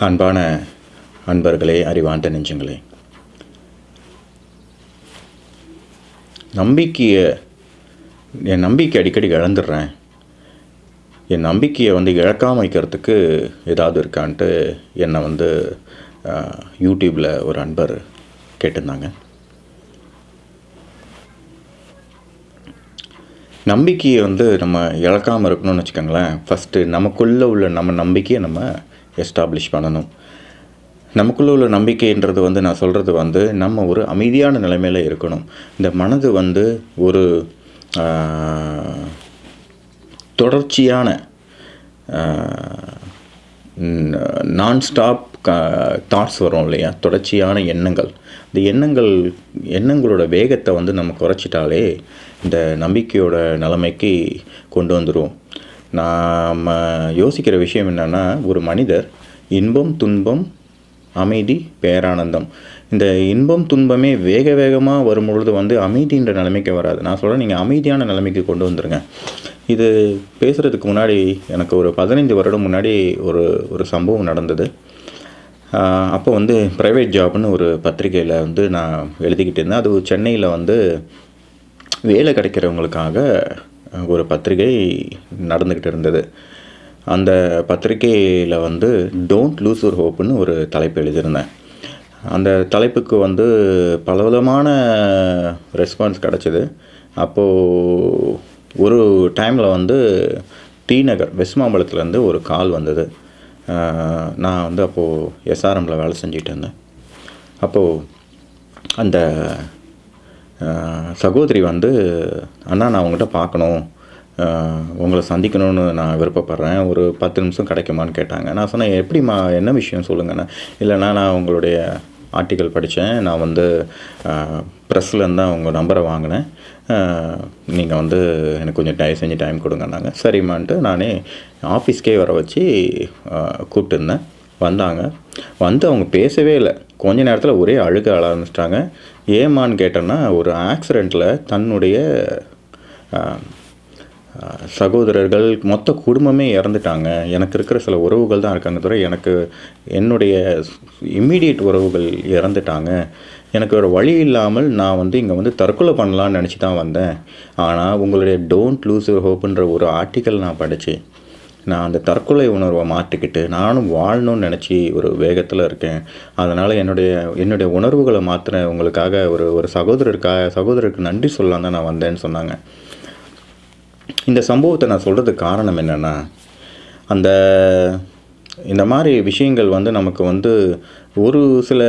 அன்பான அன்பர்களே அறிவார்ந்த நெஞ்சங்களே நம்பிக்கையை என் நம்பிக்கை அடிக்கடி இழந்துடுறேன் என் நம்பிக்கையை வந்து இழக்காமல் வைக்கிறதுக்கு ஏதாவது இருக்கான்ட்டு என்னை வந்து யூடியூப்பில் ஒரு அன்பர் கேட்டிருந்தாங்க நம்பிக்கையை வந்து நம்ம இழக்காமல் இருக்கணும்னு வச்சுக்கோங்களேன் ஃபஸ்ட்டு நமக்குள்ளே உள்ள நம்ம நம்பிக்கையை நம்ம எஸ்டாப்ளிஷ் பண்ணணும் நமக்குள்ளே உள்ள நம்பிக்கைன்றது வந்து நான் சொல்கிறது வந்து நம்ம ஒரு அமைதியான நிலைமையில் இருக்கணும் இந்த மனது வந்து ஒரு ஆஹ், தொடர்ச்சியான நான் ஸ்டாப் தாட்ஸ் வரும் இல்லையா தொடர்ச்சியான எண்ணங்கள் இந்த எண்ணங்கள் எண்ணங்களோட வேகத்தை வந்து நம்ம குறைச்சிட்டாலே இந்த நம்பிக்கையோட நிலைமைக்கு கொண்டு வந்துடும் நாம் யோசிக்கிற விஷயம் என்னென்னா ஒரு மனிதர் இன்பம் துன்பம் அமைதி பேரானந்தம் இந்த இன்பம் துன்பமே வேக வேகமாக வரும்பொழுது வந்து அமைதின்ற நிலைமைக்கு வராது நான் சொல்கிறேன் நீங்கள் அமைதியான நிலைமைக்கு கொண்டு வந்துருங்க இது பேசுகிறதுக்கு முன்னாடி எனக்கு ஒரு பதினைந்து வருடம் முன்னாடி ஒரு ஒரு சம்பவம் நடந்தது ஆஹ் அப்போ வந்து ப்ரைவேட் ஜாப்னு ஒரு பத்திரிக்கையில் வந்து நான் எழுதிக்கிட்டு இருந்தேன் அது சென்னையில் வந்து வேலை கிடைக்கிறவங்களுக்காக ஒரு பத்திரிகை நடந்துக்கிட்டு இருந்தது அந்த பத்திரிகையில் வந்து டோன்ட் லூஸ் ஒரு ஹோப்புன்னு ஒரு தலைப்பு எழுதியிருந்தேன் அந்த தலைப்புக்கு வந்து பலவிதமான ரெஸ்பான்ஸ் கிடச்சிது அப்போது ஒரு டைமில் வந்து டி நகர் வெஸ்ட் மாம்பலத்துலேருந்து ஒரு கால் வந்தது ஆஹ் நான் வந்து அப்போது எஸ்ஆர்எம்மில் வேலை செஞ்சுட்டு இருந்தேன் அப்போது அந்த ஆஹ் சகோதரி வந்து அண்ணா நான் உங்கள்கிட்ட பார்க்கணும் ஆஹ் உங்களை சந்திக்கணும்னு நான் விருப்பப்படுறேன் ஒரு பத்து நிமிஷம் கிடைக்குமான்னு கேட்டாங்க நான் சொன்னேன் எப்படிம்மா என்ன விஷயம் சொல்லுங்கண்ணா இல்லைண்ணா நான் உங்களுடைய ஆர்டிக்கல் படித்தேன் நான் வந்து ப்ரெஸ்லேருந்து தான் உங்கள் நம்பரை வாங்கினேன் நீங்கள் வந்து எனக்கு கொஞ்சம் டைம் செஞ்சு டைம் கொடுங்கன்னாங்க சரிம்மான்ட்டு நானே ஆஃபீஸ்க்கே வர வச்சு ஆஹ் கூப்பிட்டுருந்தேன் வந்தாங்க வந்து அவங்க பேசவே இல்லை கொஞ்ச நேரத்தில் ஒரே அழுக அழ ஆரம்பிச்சிட்டாங்க ஏமான்னு கேட்டேன்னா ஒரு ஆக்சிடெண்ட்டில் தன்னுடைய ஆஹ், ஆஹ், சகோதரர்கள் மொத்த குடும்பமே இறந்துட்டாங்க எனக்கு இருக்கிற சில உறவுகள் தான் இருக்காங்க தவிர எனக்கு என்னுடைய இம்மீடியட் உறவுகள் இறந்துட்டாங்க எனக்கு ஒரு வழி இல்லாமல் நான் வந்து இங்கே வந்து தற்கொலை பண்ணலான்னு நினச்சி தான் வந்தேன் ஆனால் உங்களுடைய டோன்ட் லூஸ் யுவர் ஹோப்புன்ற ஒரு ஆர்டிக்கல் நான் படித்தேன் நான் அந்த தற்கொலை உணர்வை மாற்றிக்கிட்டு நானும் வாழணும்னு நினச்சி ஒரு வேகத்தில் இருக்கேன் அதனால் என்னுடைய என்னுடைய உணர்வுகளை மாற்றின உங்களுக்காக ஒரு ஒரு சகோதரருக்காக சகோதரருக்கு நன்றி சொல்லலாம் தான் நான் வந்தேன்னு சொன்னாங்க இந்த சம்பவத்தை நான் சொல்கிறதுக்கு காரணம் என்னென்னா அந்த இந்த மாதிரி விஷயங்கள் வந்து நமக்கு வந்து ஒரு சில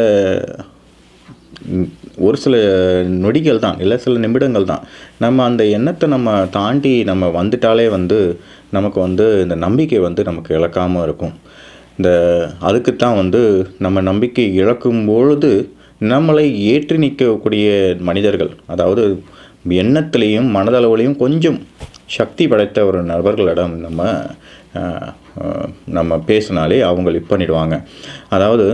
ம், ஒரு சில நொடிகள் தான் இல்லை சில நிமிடங்கள் தான் நம்ம அந்த எண்ணத்தை நம்ம தாண்டி நம்ம வந்துட்டாலே வந்து நமக்கு வந்து இந்த நம்பிக்கை வந்து நமக்கு இழக்காமல் இருக்கும் இந்த அதுக்குத்தான் வந்து நம்ம நம்பிக்கை இழக்கும் பொழுது நம்மளை ஏற்றி நிற்கக்கூடிய மனிதர்கள் அதாவது எண்ணத்திலையும் மனதளவுலையும் கொஞ்சம் சக்தி படைத்த ஒரு நபர்களிடம் நம்ம அஹ், அஹ், நம்ம பேசினாலே அவங்க லிப் பண்ணிடுவாங்க அதாவது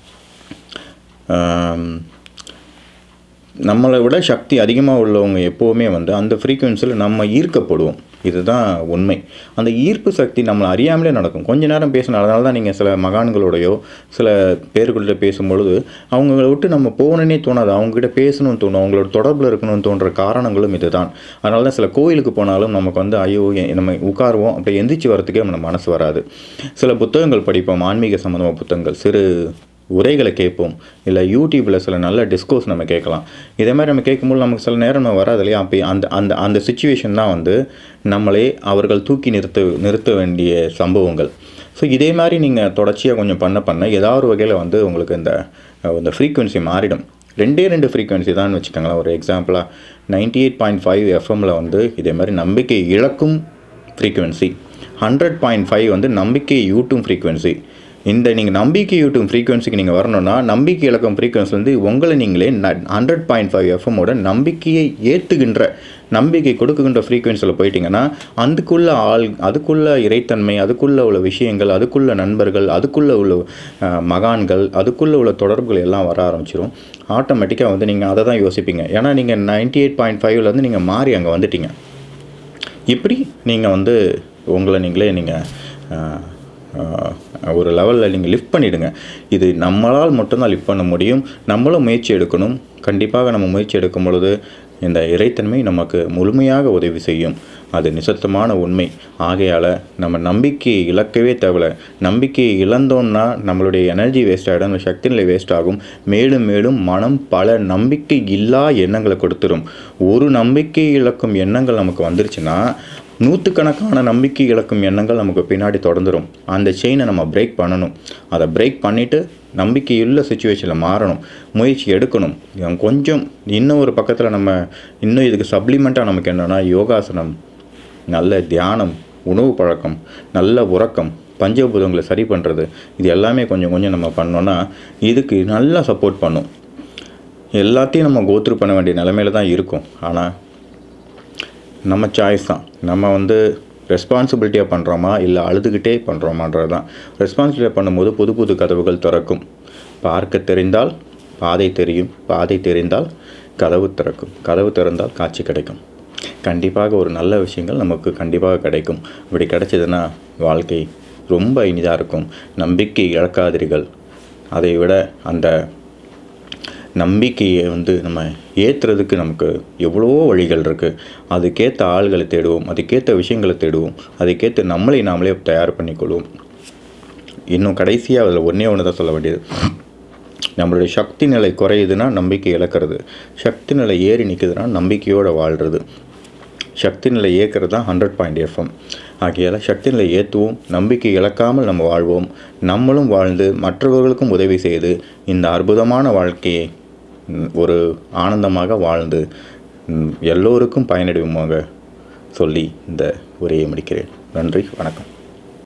ஆம், நம்மளை விட சக்தி அதிகமாக உள்ளவங்க எப்போவுமே வந்து அந்த ஃப்ரீக்குவென்சியில் நம்ம ஈர்க்கப்படுவோம் இதுதான் உண்மை அந்த ஈர்ப்பு சக்தி நம்மளை அறியாமலே நடக்கும் கொஞ்ச நேரம் பேசணும் அதனால தான் நீங்கள் சில மகான்களோடையோ சில பேர்கள்ட்ட பேசும்பொழுது அவங்கள விட்டு நம்ம போகணுன்னே தோணாது அவங்ககிட்ட பேசணும்னு தோணும் அவங்களோட தொடர்பில் இருக்கணும்னு தோன்ற காரணங்களும் இதுதான் அதனால தான் சில கோயிலுக்கு போனாலும் நமக்கு வந்து ஐயோ எ- நம்ம உட்காருவோம் அப்படி எந்திரிச்சு வரத்துக்கே நம்ம மனசு வராது சில புத்தகங்கள் படிப்போம் ஆன்மீக சம்மந்தமான புத்தகங்கள் சிறு உரைகளை கேட்போம் இல்லை யூடியூப்பில் சில நல்ல டிஸ்கோர்ஸ் நம்ம கேட்கலாம் இதே மாதிரி நம்ம கேட்கும்போது நமக்கு சில நேரம் நம்ம வராது இல்லையா அப்போ அந்த அந்த அந்த சுச்சுவேஷன் தான் வந்து நம்மளே அவர்கள் தூக்கி நிறுத்த நிறுத்த வேண்டிய சம்பவங்கள் ஸோ இதே மாதிரி நீங்கள் தொடர்ச்சியாக கொஞ்சம் பண்ண பண்ண ஏதாவது ஒரு வகையில் வந்து உங்களுக்கு இந்த அஹ், இந்த ஃப்ரீக்குவென்சி மாறிடும் ரெண்டே ரெண்டு ஃப்ரீக்குவென்சி தான் வச்சுக்கோங்களேன் ஒரு எக்ஸாம்பிளாக நைன்டி எயிட் பாயிண்ட் ஃபைவ் எஃப்எம்மில் வந்து இதே மாதிரி நம்பிக்கை இழக்கும் ஃப்ரீக்குவென்சி ஹண்ட்ரட் பாயிண்ட் ஃபைவ் வந்து நம்பிக்கை யூட்டும் ஃப்ரீக்குவென்சி இந்த நீங்கள் நம்பிக்கை யூட்டும் ஃப்ரீக்குவென்சிக்கு நீங்கள் வரணும்னா நம்பிக்கை இழக்கும் ஃப்ரீக்குவென்சி வந்து உங்களை நீங்களே ஹண்ட்ரட் பாயிண்ட் ஃபைவ் எஃப்எம்மோட நம்பிக்கையை ஏற்றுகின்ற நம்பிக்கை கொடுக்குகின்ற ஃப்ரீக்குவென்சியில் போயிட்டீங்கன்னா அதுக்குள்ள ஆள் அதுக்குள்ள இறைத்தன்மை அதுக்குள்ள உள்ள விஷயங்கள் அதுக்குள்ள நண்பர்கள் அதுக்குள்ள உள்ள அஹ், மகான்கள் அதுக்குள்ள உள்ள தொடர்புகள் எல்லாம் வர ஆரம்பிச்சிரும் ஆட்டோமேட்டிக்காக வந்து நீங்கள் அதை தான் யோசிப்பீங்க ஏன்னா நீங்கள் நைன்டி எயிட் பாயிண்ட் ஃபைவ்லேருந்து நீங்கள் மாறி அங்கே வந்துட்டீங்க இப்படி நீங்கள் வந்து உங்களை நீங்களே நீங்கள் ஆஹ், ஒரு லெவலில் நீங்கள் லிஃப்ட் பண்ணிவிடுங்க இது நம்மளால் மட்டும்தான் லிஃப்ட் பண்ண முடியும் நம்மளும் முயற்சி எடுக்கணும் கண்டிப்பாக நம்ம முயற்சி எடுக்கும் பொழுது இந்த இறைத்தன்மை நமக்கு முழுமையாக உதவி செய்யும் அது நிசத்தமான உண்மை ஆகையால் நம்ம நம்பிக்கையை இழக்கவே தேவையில்ல நம்பிக்கையை இழந்தோம்னா நம்மளுடைய எனர்ஜி வேஸ்ட் ஆகிடும் நம்ம சக்தி நிலை வேஸ்ட் ஆகும் மேலும் மேலும் மனம் பல நம்பிக்கை இல்லா எண்ணங்களை கொடுத்துரும் ஒரு நம்பிக்கை இழக்கும் எண்ணங்கள் நமக்கு வந்துருச்சுன்னா நூற்றுக்கணக்கான நம்பிக்கை இழக்கும் எண்ணங்கள் நமக்கு பின்னாடி தொடர்ந்துடும் அந்த செயினை நம்ம பிரேக் பண்ணணும் அதை பிரேக் பண்ணிவிட்டு நம்பிக்கையுள்ள சுச்சுவேஷனில் மாறணும் முயற்சி எடுக்கணும் இவன் கொஞ்சம் இன்னும் ஒரு பக்கத்தில் நம்ம இன்னும் இதுக்கு சப்ளிமெண்ட்டாக நமக்கு என்னென்னா யோகாசனம் நல்ல தியானம் உணவு பழக்கம் நல்ல உறக்கம் பஞ்சபூதங்களை சரி பண்ணுறது இது எல்லாமே கொஞ்சம் கொஞ்சம் நம்ம பண்ணோன்னா இதுக்கு நல்லா சப்போர்ட் பண்ணும் எல்லாத்தையும் நம்ம கோத்ரூ பண்ண வேண்டிய நிலமையில தான் இருக்கும் ஆனால் நம்ம சாய்ஸ் தான் நம்ம வந்து ரெஸ்பான்சிபிலிட்டியாக பண்ணுறோமா இல்லை அழுதுகிட்டே பண்ணுறோமான்றது தான் ரெஸ்பான்சிபிலிட்டியாக பண்ணும்போது புது புது கதவுகள் திறக்கும் பார்க்க தெரிந்தால் பாதை தெரியும் பாதை தெரிந்தால் கதவு திறக்கும் கதவு திறந்தால் காட்சி கிடைக்கும் கண்டிப்பாக ஒரு நல்ல விஷயங்கள் நமக்கு கண்டிப்பாக கிடைக்கும் இப்படி கிடைச்சதுன்னா வாழ்க்கை ரொம்ப இனிதாக இருக்கும் நம்பிக்கை இழக்காதீர்கள் அதை விட அந்த நம்பிக்கையை வந்து நம்ம ஏற்றுறதுக்கு நமக்கு எவ்வளவோ வழிகள் இருக்குது அதுக்கேற்ற ஆள்களை தேடுவோம் அதுக்கேற்ற விஷயங்களை தேடுவோம் அதுக்கேற்ற நம்மளை நாமளே தயார் பண்ணிக்கொள்வோம் இன்னும் கடைசியாக அதில் ஒன்றே ஒன்று தான் சொல்ல வேண்டியது நம்மளுடைய சக்தி நிலை குறையுதுன்னா நம்பிக்கை இழக்கிறது சக்தி நிலை ஏறி நிற்குதுன்னா நம்பிக்கையோடு வாழ்கிறது சக்தி நிலை ஏற்கிறது தான் ஹண்ட்ரட் பாயிண்ட் எஃப்எம் ஆகையால் சக்தி நிலை ஏற்றுவோம் நம்பிக்கை இழக்காமல் நம்ம வாழ்வோம் நம்மளும் வாழ்ந்து மற்றவர்களுக்கும் உதவி செய்து இந்த அற்புதமான வாழ்க்கையை ம், ஒரு ஆனந்தமாக வாழ்ந்து ம், எல்லோருக்கும் பயனடைவோமாக சொல்லி இந்த உரையை முடிக்கிறேன் நன்றி வணக்கம்